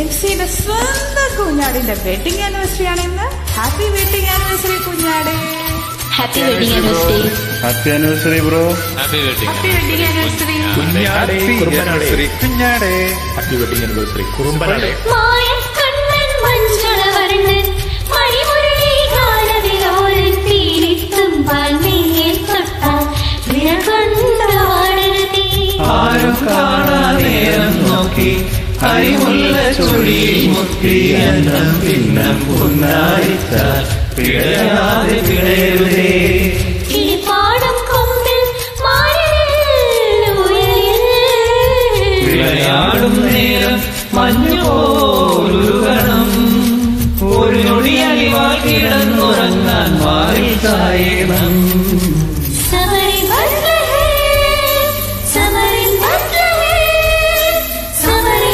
ജിൻസിയുടെ സ്വന്തം കുഞ്ഞാടിന്റെ wedding anniversary ആണ് ഇന്ന് ഹാപ്പി വെഡിങ് ആനിവേഴ്സറി കുഞ്ഞാടേ happy wedding anniversary happy anniversary bro happy wedding happy wedding anniversary കുഞ്ഞാടേ കുറുമ്പനാടേ കുഞ്ഞാടേ ഹാപ്പി വെഡിങ് ആനിവേഴ്സറി കുറുമ്പനാടേ മായക്കണ്ണൻ മഞ്ജുളവർണ്ണൻ മണിമുരളി ഗാനവിലോലൻ പീലിത്തും പാൽമേൽ തൊട്ടാൽ വിരൽ കൊണ്ടാടരുതേ ആരും കാണാ നേരം നോക്കി അരിമുല്ല ചുഴിയിൽ മുത്തി അന്നം പിന്നം പുന്നാരിച്ചാൽ പിഴയാതെ പിഴയരുതേ കിളിപ്പാടം കൊമ്പിൽ മാറിൽ വിളയാടും നേരം മഞ്ഞുപോലുകണം ഒരു നൊടി അലിവാൽ കിടന്നുറങ്ങാൻ മാറിൽ തായേണം സമരി ബദ്ലഹേ സമരി ബദ്ലഹേ സമരി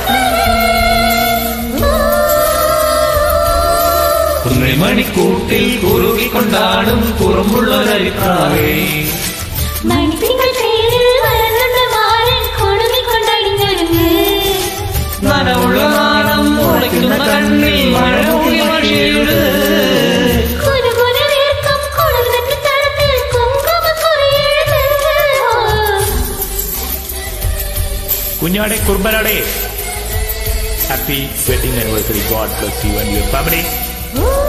ബദ്ലഹേ മണിക്കൂട്ടിൽ കുറുകിക്കൊണ്ടാടും കുറുമ്പുള്ളൊരരിപ്രാവേ മണിത്തിങ്കൾ തേരിൽ വളർന്ന മാരൻ കൊടുങ്ങിക്കൊണ്ടടിഞ്ഞൊരുങ്ങ് നനവുള്ള നാളം മുളയ്ക്കുന്ന കണ്ണിൽ മഴ മൂടി മഴയുടെ കുനുകുന വീർക്കും കുളിർന്നിട്ട് തടത്തിൽ കുങ്കുമക്കുറിയെഴുത്. കുഞ്ഞാടേ കുറുമ്പനാടേ happy wedding anniversary God bless you and your family oh